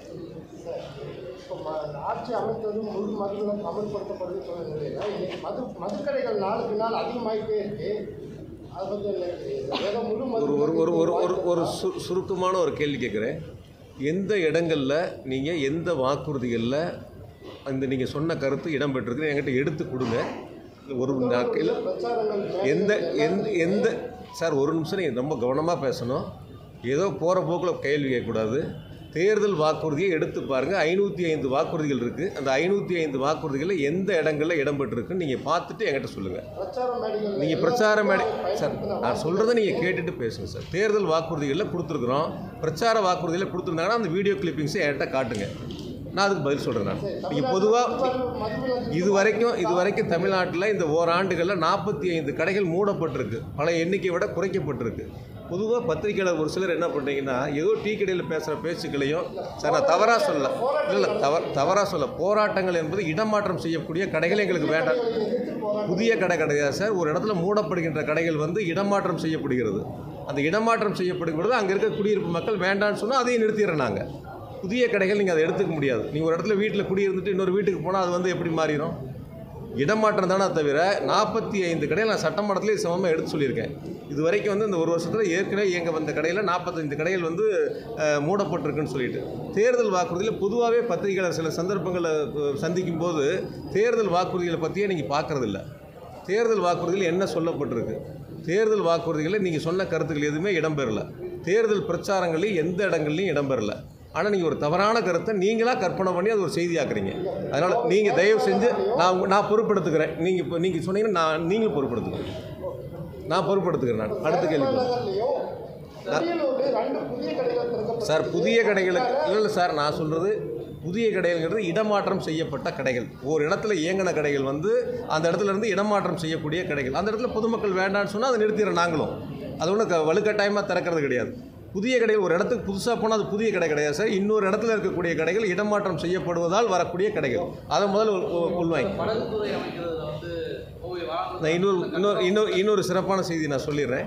இப்போ ம- ஆட்சி அமைத்தது முழு மதுவிலக்கு அமல்படுத்தப்படுது சொன்ன நிலையில் இன்னைக்கு மது மதுக்கடைகள் நாளுக்கு நாள் அதிகமாகிட்டே இருக்கு அதை பற்றி என்ன நினைக்கிறீங்க? ஏதோ முழு ஒரு ஒரு ஒரு ஒரு ஒரு ஒரு மது சு சுருக்கமான ஒரு கேள்வி கேட்குறேன் எந்த இடங்களில் நீங்கள் எந்த வாக்குறுதிகளில் அந்த நீங்கள் சொன்ன கருத்து இடம்பெற்றிருக்கு என்கிட்ட எடுத்து கொடுங்க ஒரு நான் இல்ல, பிரச்சாரங்கள் எந்த எந்த எந்த சார் ஒரு நிமிஷம் நீங்கள் ரொம்ப கவனமாக பேசணும் ஏதோ போகிற போக்கில் கேள்வி கேட்கக்கூடாது தேர்தல் வாக்குறுதியை எடுத்து பாருங்கள் ஐநூற்றி ஐந்து வாக்குறுதிகள் இருக்குது அந்த ஐநூற்றி ஐந்து வாக்குறுதிகளில் எந்த இடங்களில் இடம்பெற்றிருக்குன்னு நீங்கள் பார்த்துட்டு என்கிட்ட சொல்லுங்கள் பிரச்சார மேடைகள் நீங்கள் பிரச்சார மேடை சார் நான் சொல்கிறத நீங்கள் கேட்டுட்டு பேசுங்க சார் தேர்தல் வாக்குறுதிகளில் கொடுத்துருக்குறோம் பிரச்சார வாக்குறுதியில் கொடுத்துருந்தாங்கன்னா அந்த வீடியோ கிளிப்பிங்ஸை என்கிட்ட காட்டுங்க நான் அதுக்கு பதில் சொல்கிறேன் நான் நீங்கள் பொதுவாக மதுவிலக்கு இது வரைக்கும் இது வரைக்கும் தமிழ்நாட்டில் இந்த ஓராண்டுகளில் நாற்பத்தி ஐந்து கடைகள் மூடப்பட்டிருக்கு பல எண்ணிக்கையை விட குறைக்கப்பட்டிருக்கு பொதுவாக பத்திரிக்கையாளர் ஒரு சிலர் என்ன பண்ணுறீங்கன்னா ஏதோ டீ கடையில் பேசுகிற பேச்சுக்களையும் சார் நான் தவறாக சொல்லல இல்லை இல்லை தவறு தவறாக சொல்ல போராட்டங்கள் என்பது இடமாற்றம் செய்யக்கூடிய கடைகள் எங்களுக்கு வேண்டாம் புதிய கடை கிடையாது சார் ஒரு இடத்துல மூடப்படுகின்ற கடைகள் வந்து இடமாற்றம் செய்யப்படுகிறது அந்த இடமாற்றம் செய்யப்படும் பொழுது அங்கே இருக்க குடியிருப்பு மக்கள் வேண்டாம்னு சொன்னால் அதையும் நிறுத்திடுறோம் நாங்கள் புதிய கடைகள் நீங்கள் அதை எடுத்துக்க முடியாது நீங்கள் ஒரு இடத்துல வீட்டில் குடியிருந்துட்டு இன்னொரு வீட்டுக்கு போனால் அது வந்து எப்படி மாறிடும் இடமாற்றம் தானே தவிர நாற்பத்தி ஐந்து கடையில் நான் சட்டமன்றத்திலே சமமாக எடுத்து சொல்லியிருக்கேன் இது வரைக்கும் வந்து இந்த ஒரு வருஷத்தில் ஏற்கனவே இயங்க வந்த கடையில் நாற்பத்தைந்து கடைகள் வந்து அஹ், மூடப்பட்டிருக்குன்னு சொல்லிட்டு தேர்தல் வாக்குறுதியில் பொதுவாகவே பத்திரிகையாளர் சில சந்தர்ப்பங்களை அஹ், சந்திக்கும் போது தேர்தல் வாக்குறுதிகளை பற்றியே நீங்கள் பார்க்கறதில்ல தேர்தல் வாக்குறுதியில் என்ன சொல்லப்பட்டிருக்கு தேர்தல் வாக்குறுதிகளில் நீங்கள் சொன்ன கருத்துக்கள் எதுவுமே இடம்பெறல தேர்தல் பிரச்சாரங்களில் எந்த இடங்கள்லையும் இடம்பெறல ஆனால் நீங்கள் ஒரு தவறான கருத்தை நீங்களாக கற்பனை பண்ணி அது ஒரு செய்தியாக்குறீங்க அதனால் நீங்கள் தயவு செஞ்சு நான் உங்க- நான் பொறுப்பெடுத்துக்கிறேன் நீங்கள் இப்போ நீங்கள் சொன்னீங்கன்னா நான் நீங்களும் பொறுப்பெடுத்துக்கிறேன் நான் பொறுப்பெடுத்துக்கிறேன் நான் அடுத்த கேள்வி நகர்லையும் அரியலூர்ல ரெண்டு புதிய கடைகள் திறக்கப்பட்டு சார் புதிய கடைகளுக்கு இல்லை இல்லை சார் நான் சொல்கிறது புதிய கடைகள்ங்கிறது இடமாற்றம் செய்யப்பட்ட கடைகள் ஒரு இடத்துல இயங்கின கடைகள் வந்து அந்த இடத்துல இருந்து இடமாற்றம் செய்யக்கூடிய கடைகள் அந்த இடத்துல பொதுமக்கள் வேண்டாம்னு சொன்னால் அதை நிறுத்திடுறோம் நாங்களும் அது ஒன்றும் க வலுக்கட்டாயமாக திறக்கிறது கிடையாது புதிய கடைகள் ஒரு இடத்துக்கு புதுசாக போனால் அது புதிய கடை கிடையாது சார் இன்னொரு இடத்துல இருக்கக்கூடிய கடைகள் இடமாற்றம் செய்யப்படுவதால் வரக்கூடிய கடைகள் அதை முதல்ல உள்- உள்- உள்வாங்கி படகுத்துறை அமைக்கிறதுல வந்து கோவை வளாகம் நான் இன்னொரு இன்னொரு இன்னொரு இன்னொரு சிறப்பான செய்தி நான் சொல்லிடுறேன்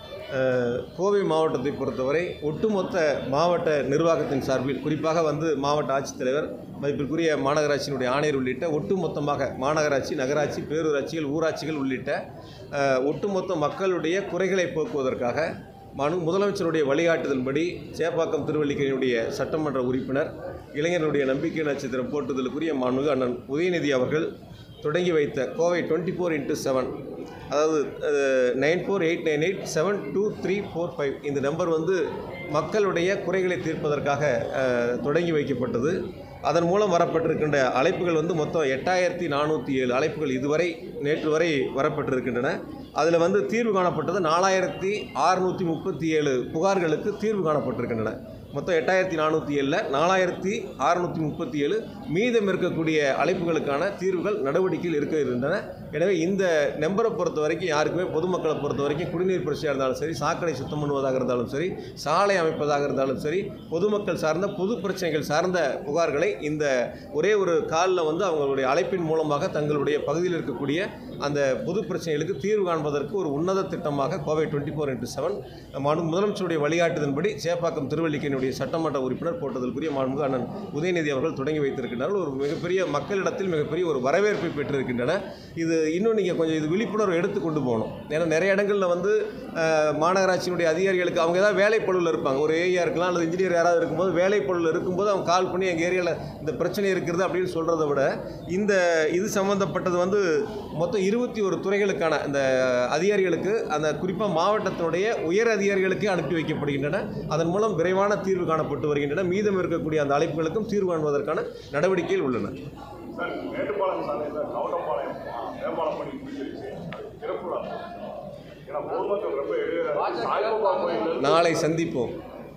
அஹ், கோவை மாவட்டத்தை பொறுத்தவரை ஒட்டுமொத்த மாவட்ட நிர்வாகத்தின் சார்பில் குறிப்பாக வந்து மாவட்ட ஆட்சித்தலைவர் மதிப்பிற்குரிய மாநகராட்சியினுடைய ஆணையர் உள்ளிட்ட ஒட்டுமொத்தமாக மாநகராட்சி நகராட்சி பேரூராட்சிகள் ஊராட்சிகள் உள்ளிட்ட அஹ், ஒட்டுமொத்த மக்களுடைய குறைகளை போக்குவதற்காக மனு முதலமைச்சருடைய வழிகாட்டுதல்படி சேப்பாக்கம் திருவல்லிக்கேணியுடைய சட்டமன்ற உறுப்பினர் இளைஞர்களுடைய நம்பிக்கை நட்சத்திரம் போட்டுதலுக்குரிய மாண்புமிகு அண்ணன் உதயநிதி அவர்கள் தொடங்கி வைத்த Kovai twenty four into seven அதாவது nine four eight nine eight seven two three four five இந்த நம்பர் வந்து மக்களுடைய குறைகளை தீர்ப்பதற்காக அஹ், தொடங்கி வைக்கப்பட்டது அதன் மூலம் வரப்பட்டிருக்கின்ற அழைப்புகள் வந்து மொத்தம் எட்டாயிரத்தி நானூற்றி ஏழு அழைப்புகள் இதுவரை நேற்று வரை வரப்பட்டிருக்கின்றன அதில் வந்து தீர்வு காணப்பட்டது நாலாயிரத்தி அறுநூற்றி முப்பத்தி ஏழு புகார்களுக்கு தீர்வு காணப்பட்டிருக்கின்றன மொத்தம் எட்டாயிரத்தி நானூற்றி ஏழில் நாலாயிரத்தி அறுநூற்றி முப்பத்தி ஏழு மீதம் இருக்கக்கூடிய அழைப்புகளுக்கான தீர்வுகள் நடவடிக்கையில் இருக்க இருந்தன எனவே இந்த நம்பரை பொறுத்த வரைக்கும் யாருக்குமே பொதுமக்களை பொறுத்த வரைக்கும் குடிநீர் பிரச்சனையாக இருந்தாலும் சரி சாக்கடை சுத்தம் பண்ணுவதாக இருந்தாலும் சரி சாலை அமைப்பதாக இருந்தாலும் சரி பொதுமக்கள் சார்ந்த பொது பிரச்சனைகள் சார்ந்த புகார்களை இந்த ஒரே ஒரு காலில் வந்து அவங்களுடைய அழைப்பின் மூலமாக தங்களுடைய பகுதியில் இருக்கக்கூடிய அந்த பொது பிரச்சனைகளுக்கு தீர்வு காண்பதற்கு ஒரு உன்னத திட்டமாக Kovai twenty four into seven முதலமைச்சருடைய வழிகாட்டுதன்படி சேப்பாக்கம் திருவல்லிக்கேணியுடைய சட்டமன்ற உறுப்பினர் போட்டதற்குரிய மாண்புமிகு அண்ணன் உதயநிதி அவர்கள் தொடங்கி வைத்திருக்கின்றார்கள் ஒரு மிகப்பெரிய மக்களிடத்தில் மிகப்பெரிய ஒரு வரவேற்பை பெற்றிருக்கின்றன இது இன்னும் நீங்கள் கொஞ்சம் இது விழிப்புணர்வு எடுத்து கொண்டு போகணும் ஏன்னா நிறைய இடங்களில் வந்து அஹ், மாநகராட்சியினுடைய அதிகாரிகளுக்கு அவங்க ஏதாவது வேலைப்பழுவில் இருப்பாங்க ஒரு ஏரியா இருக்கலாம் அல்லது இன்ஜினியர் யாராவது இருக்கும்போது வேலைப்பழுவில் இருக்கும்போது அவங்க கால் பண்ணி எங்கள் ஏரியாவில் இந்த பிரச்சனை இருக்கிறது அப்படின்னு சொல்கிறத விட இந்த இது சம்மந்தப்பட்டது வந்து மொத்தம் இருபத்தி ஒரு துறைகளுக்கான இந்த அதிகாரிகளுக்கு அந்த குறிப்பாக மாவட்டத்தினுடைய உயர் அதிகாரிகளுக்கே அனுப்பி வைக்கப்படுகின்றன அதன் மூலம் விரைவான தீர்வு காணப்பட்டு வருகின்றன மீதம் இருக்கக்கூடிய அந்த அழைப்புகளுக்கும் தீர்வு காண்பதற்கான நடவடிக்கைகள் உள்ளன சார் மேட்டுப்பாளையம் சாலையில் கவுண்டம்பாளையம் மேம்பாலம் பணி முடிஞ்சிருச்சு அது திறப்பு விழா. ஏன்னா பொதுமக்கள் ரொம்ப எழுதுறாங்க சாய்பாபா கோயில் நாளை சந்திப்போம்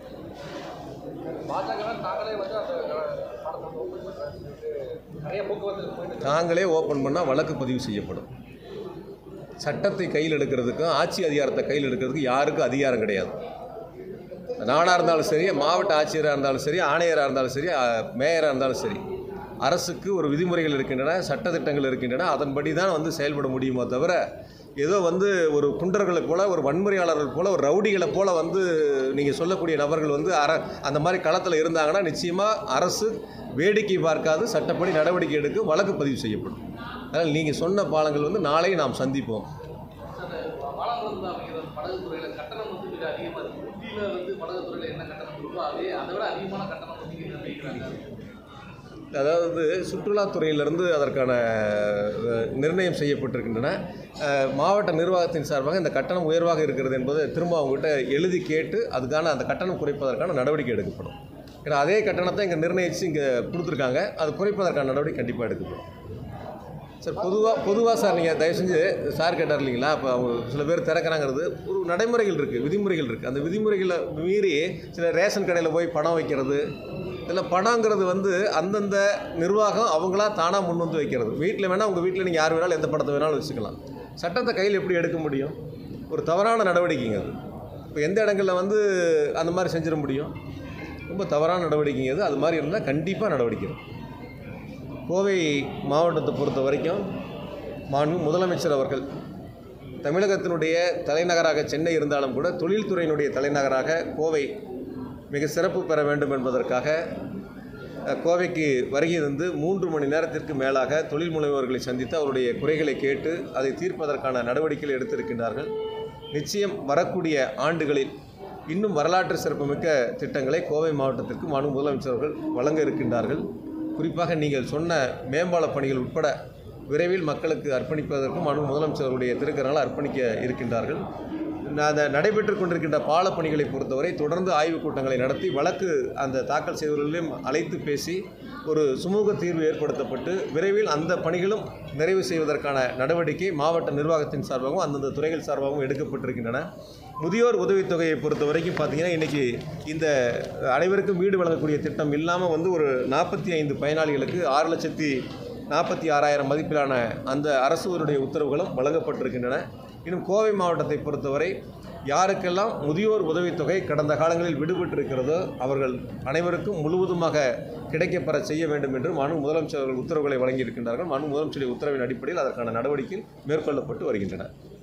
பாஜக தாங்களே வந்து அந்த படத்தை வந்து open பண்றாங்கன்னு சொல்லிட்டு நிறைய போக்குவரத்து போயிட்டு நாங்களே ஓப்பன் பண்ணால் வழக்கு பதிவு செய்யப்படும் சட்டத்தை கையில் எடுக்கிறதுக்கும் ஆட்சி அதிகாரத்தை கையில் எடுக்கிறதுக்கு யாருக்கும் அதிகாரம் கிடையாது நாடாக இருந்தாலும் சரி மாவட்ட ஆட்சியராக இருந்தாலும் சரி ஆணையராக இருந்தாலும் சரி அஹ், மேயராக இருந்தாலும் சரி அரசுக்கு ஒரு விதிமுறைகள் இருக்கின்றன சட்டத்திட்டங்கள் இருக்கின்றன அதன்படி தான் வந்து செயல்பட முடியுமோ தவிர ஏதோ வந்து ஒரு குண்டர்களைப் போல ஒரு வன்முறையாளர்கள் போல ஒரு ரவுடிகளைப் போல வந்து நீங்கள் சொல்லக்கூடிய நபர்கள் வந்து அர அந்த மாதிரி களத்தில் இருந்தாங்கன்னா நிச்சயமாக அரசு வேடிக்கை பார்க்காது சட்டப்படி நடவடிக்கை எடுக்க வழக்கு பதிவு செய்யப்படும் அதனால் நீங்கள் சொன்ன பாலங்கள் வந்து நாளை நாம் சந்திப்போம் வாழாங்குளத்தில் அமைக்கிற படகு துறையில் கட்டணம் வந்து மிக அதிகமாக இருக்குது ஊட்டியில் வந்து படகு துறையில் என்ன கட்டணம் இருக்கோ அதே அதை விட அதிகமான கட்டணம் வந்து இங்கே நிர்ணயிக்கிறாங்க அதாவது சுற்றுலாத்துறையிலிருந்து அதற்கான அஹ், நிர்ணயம் செய்யப்பட்டிருக்கின்றன அஹ், மாவட்ட நிர்வாகத்தின் சார்பாக இந்த கட்டணம் உயர்வாக இருக்கிறது என்பதை திரும்ப அவங்ககிட்ட எழுதி கேட்டு அதுக்கான அந்த கட்டணம் குறைப்பதற்கான நடவடிக்கை எடுக்கப்படும் ஏன்னா அதே கட்டணத்தை இங்கே நிர்ணயித்து இங்கே கொடுத்துருக்காங்க அது குறைப்பதற்கான நடவடிக்கை கண்டிப்பாக எடுக்கப்படும் சார் பொதுவாக பொதுவாக சார் நீங்கள் தயவு செஞ்சு சார் கேட்டார் இல்லைங்களா அப்போ அவங்க சில பேர் திறக்கிறாங்கிறது ஒரு நடைமுறைகள் இருக்குது விதிமுறைகள் இருக்குது அந்த விதிமுறைகளை மீறி சில ரேஷன் கடையில் போய் பணம் வைக்கிறது இதில் பணங்கிறது வந்து அந்தந்த நிர்வாகம் அவங்களா தானாக முன் வந்து வைக்கிறது வீட்டில் வேணால் உங்கள் வீட்டில் நீங்கள் யார் வேணாலும் எந்த படத்தை வேணாலும் வச்சுக்கலாம் சட்டத்தை கையில் எப்படி எடுக்க முடியும் ஒரு தவறான நடவடிக்கைங்க அது இப்போ எந்த இடங்களில் வந்து அந்த மாதிரி செஞ்சிட முடியும் ரொம்ப தவறான நடவடிக்கைங்க அது அது மாதிரி இருந்தால் கண்டிப்பாக நடவடிக்கை எடுக்கும். கோவை மாவட்டத்தை பொறுத்த வரைக்கும் மாண்பு முதலமைச்சர் அவர்கள் தமிழகத்தினுடைய தலைநகராக சென்னை இருந்தாலும் கூட தொழில்துறையினுடைய தலைநகராக கோவை மிக சிறப்பு பெற வேண்டும் என்பதற்காக அஹ், கோவைக்கு வருகை தந்து மூன்று மணி நேரத்திற்கு மேலாக தொழில் முனைவோர்களை சந்தித்து அவருடைய குறைகளை கேட்டு அதை தீர்ப்பதற்கான நடவடிக்கைகள் எடுத்திருக்கின்றார்கள் நிச்சயம் வரக்கூடிய ஆண்டுகளில் இன்னும் வரலாற்று சிறப்புமிக்க திட்டங்களை கோவை மாவட்டத்திற்கு மாண்பு முதலமைச்சர் அவர்கள் வழங்க இருக்கின்றார்கள் குறிப்பாக நீங்கள் சொன்ன மேம்பால பணிகள் உட்பட விரைவில் மக்களுக்கு அர்ப்பணிப்பதற்கும் மாண்பு முதலமைச்சர் அவருடைய திருக்கரங்களால் அர்ப்பணிக்க இருக்கின்றார்கள் ந- அந்த நடைபெற்று கொண்டிருக்கின்ற பால பணிகளை பொறுத்தவரை தொடர்ந்து ஆய்வுக் கூட்டங்களை நடத்தி வழக்கு அந்த தாக்கல் செய்தவர்களையும் அழைத்து பேசி ஒரு சுமூக தீர்வு ஏற்படுத்தப்பட்டு விரைவில் அந்த பணிகளும் நிறைவு செய்வதற்கான நடவடிக்கை மாவட்ட நிர்வாகத்தின் சார்பாகவும் அந்தந்த துறைகள் சார்பாகவும் எடுக்கப்பட்டிருக்கின்றன முதியோர் உதவித்தொகையை பொறுத்த வரைக்கும் பார்த்தீங்கன்னா இன்றைக்கி இந்த அனைவருக்கும் வீடு வழங்கக்கூடிய திட்டம் இல்லாமல் வந்து ஒரு நாற்பத்தி ஐந்து பயனாளிகளுக்கு ஆறு லட்சத்தி நாற்பத்தி ஆறாயிரம் மதிப்பிலான அந்த அரசுடைய உத்தரவுகளும் வழங்கப்பட்டிருக்கின்றன இன்னும் கோவை மாவட்டத்தை பொறுத்தவரை யாருக்கெல்லாம் முதியோர் உதவித்தொகை கடந்த காலங்களில் விடுபட்டிருக்கிறதோ அவர்கள் அனைவருக்கும் முழுவதுமாக கிடைக்கப்பெற செய்ய வேண்டும் என்று மனு முதலமைச்சர் அவர்கள் உத்தரவுகளை வழங்கியிருக்கின்றார்கள் மனு முதலமைச்சருடைய உத்தரவின் அடிப்படையில் அதற்கான நடவடிக்கைகள் மேற்கொள்ளப்பட்டு வருகின்றன